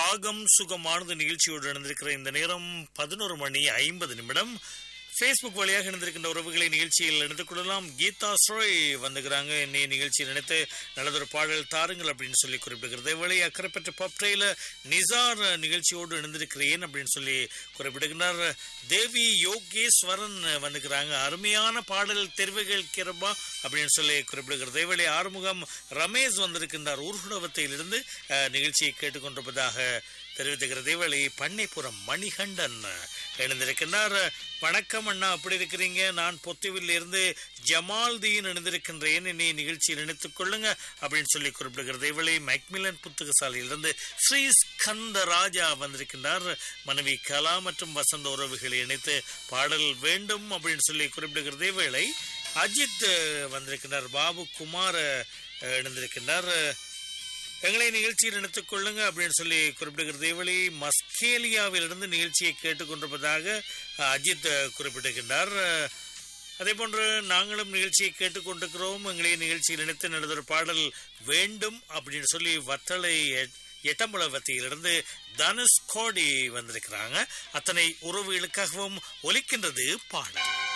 ராகம் சுகமானது நிகழ்ச்சியோடு நடந்திருக்கிற இந்த நேரம் பதினோரு மணி ஐம்பது நிமிடம் ஃபேஸ்புக் வழியாக இணைந்திருக்கின்ற உறவுகளை நிகழ்ச்சியில் இணைத்துக் கொள்ளலாம் கீதா ஸ்ரோய் வந்துக்கிறாங்க என்னை நிகழ்ச்சியில் நினைத்து நல்லதொரு பாடல் தாருங்கள் அப்படின்னு சொல்லி குறிப்பிடுகிறது வழி அக்கறைப்பட்ட பப்டையில நிசார் நிகழ்ச்சியோடு இணைந்திருக்கிறேன் அப்படின்னு சொல்லி குறிப்பிடுகிறார் தேவி யோகேஸ்வரன் வந்துக்கிறாங்க அருமையான பாடல் தெரிவுகள் கிரபா அப்படின்னு சொல்லி குறிப்பிடுகிறது வழி ஆறுமுகம் ரமேஷ் வந்திருக்கின்றார் ஊர்குடவத்தையிலிருந்து அஹ், நிகழ்ச்சியை கேட்டுக்கொண்டிருப்பதாக தெரிவித்துகிறது வழி பண்ணைப்புறம் மணிகண்டன் இணைந்திருக்கின்றார் வணக்கம் அண்ணா அப்படி இருக்கிறீங்க நான் பொத்துவில் இருந்து ஜமால்தீன் இணைந்திருக்கின்றேன் என்னை நிகழ்ச்சியில் இணைத்துக் கொள்ளுங்க அப்படின்னு சொல்லி குறிப்பிடுகிறது இவளை மைக்மிலன் புத்தகசாலையிலிருந்து ஸ்ரீ ஸ்கந்த ராஜா வந்திருக்கின்றார் மனைவி கலா மற்றும் வசந்த உறவுகளை இணைத்து பாடல் வேண்டும் அப்படின்னு சொல்லி குறிப்பிடுகிறது இவளை அஜித் அஹ், வந்திருக்கின்றார் பாபு குமார் அஹ், இணைந்திருக்கின்றார் எங்களை நிகழ்ச்சியில் இணைத்துக் கொள்ளுங்க அப்படின்னு சொல்லி குறிப்பிடுகிறது இவளி மஸ்கேலியாவிலிருந்து நிகழ்ச்சியை கேட்டுக்கொண்டிருப்பதாக அஹ், அஜித் அஹ், குறிப்பிட்டிருக்கின்றார் அஹ், அதே போன்று நாங்களும் நிகழ்ச்சியை கேட்டுக்கொண்டிருக்கிறோம் எங்களை நிகழ்ச்சியில் இணைத்து நடந்த பாடல் வேண்டும் அப்படின்னு சொல்லி வத்தளை எ- எட்டம்பலவத்தியிலிருந்து தனுஷ் கோடி வந்திருக்கிறாங்க அத்தனை உறவுகளுக்காகவும் ஒலிக்கின்றது பாடல்